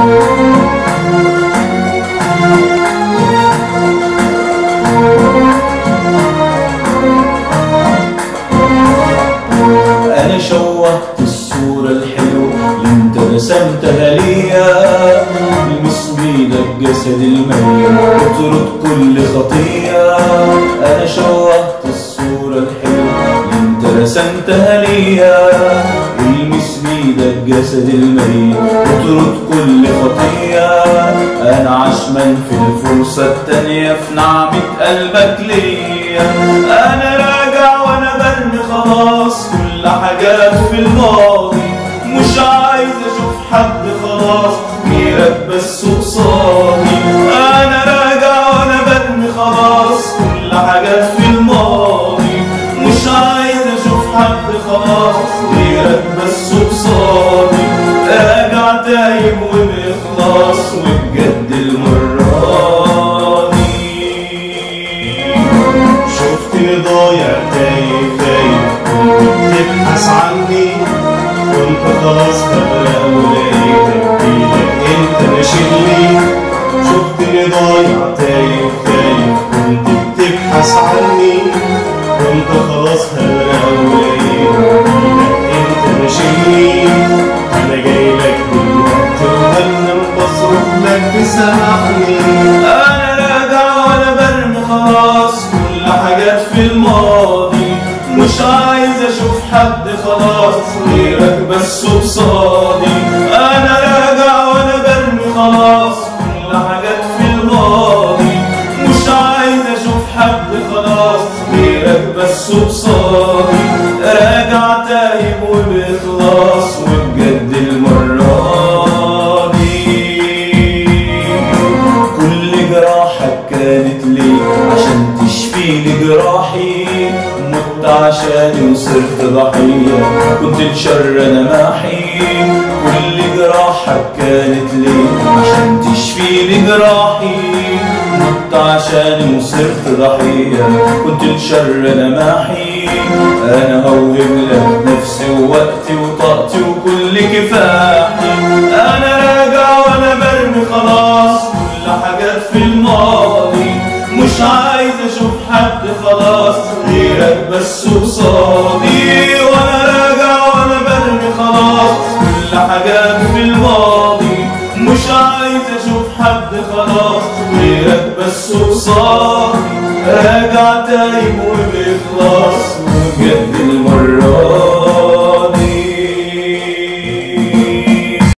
انا شوهت الصورة الحلوة اللي انت رسمتها ليا المس بيدك جسد الميت واطرد كل خطية انا شوهت الصورة الحلوة اللي انت رسمتها ليا المس بيدك جسد الميت واطرد كل خطية انا عشمان في الفرصة التانية في نعمة قلبك ليا انا راجع وانا برمي خلاص كل حاجات في الماضي مش عايز اشوف حد خلاص غيرك بس قصادي انا راجع وانا برمي خلاص كل حاجات في الماضي مش عايز اشوف حد خلاص غيرك بس قصادي راجع تايب وبإخلاص وبجد المرة دي شفتني ضايع تايه خايف كنت بتبحث عني كنت خلاص بغرق ولقيتك بايدك انت ماشيلي شفتني ضايع تايه خايف كنت بتبحث عني كنت خلاص هغرق ولقيتك بايدك انت ماشيلي انا جايلك دلوقتي وبنم بصرخ لك تسامحني انا راجع وانا برمي خلاص كل حاجات في الماضي مش عايز اشوف حد خلاص غيرك بس قصادي انا راجع وانا برمي خلاص كل حاجات في الماضي مش عايز اشوف حد خلاص غيرك بس قصادي راجع تايب وبإخلاص وبجد المرة دي كل جراحك كانت ليه عشان تشفي لي جراحي مت عشاني وصرت ضحية كنت الشر انا ماحي كل جراحك كانت ليه عشان تشفي لي جراحي مت عشاني وصرت ضحية كنت الشر انا ماحي انا هوهب لك نفسي ووقتي وطاقتي وكل كفاحي انا راجع وانا برمي خلاص كل حاجات في الماضي مش عايز اشوف حد خلاص غيرك بس قصادي وانا راجع وانا برمي خلاص كل حاجات في الماضي مش عايز اشوف حد خلاص غيرك بس قصادي راجع تايب وب